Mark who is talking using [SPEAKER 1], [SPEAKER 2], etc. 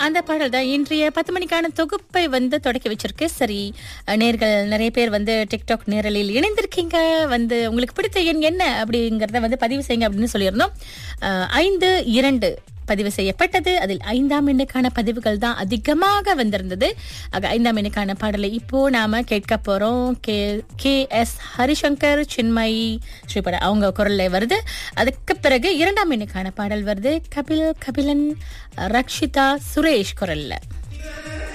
[SPEAKER 1] அந்த பாடல் தான் இன்றைய பத்து மணிக்கான தொகுப்பை வந்து தொடக்கி வச்சிருக்கு சரி நேர்கள் நிறைய பேர் வந்து டிக்டாக் நேரலில் இணைந்திருக்கீங்க வந்து உங்களுக்கு பிடித்த எண் என்ன அப்படிங்கறத வந்து பதிவு செய்யுங்க அப்படின்னு சொல்லியிருந்தோம் அஹ், ஐந்து இரண்டு பதிவு செய்யப்பட்டது அதில் ஐந்தாம் எண்ணுக்கான பதிவுகள் தான் அதிகமாக வந்திருந்தது ஆக ஐந்தாம் எண்ணுக்கான பாடலை இப்போ நாம கேட்க போறோம் K K S Harishankar Chinmayi Sripada அவங்க குரல்ல வருது அதுக்கு பிறகு இரண்டாம் எண்ணுக்கான பாடல் வருது கபில் கபிலன் ரக்ஷிதா சுரேஷ் குரல்ல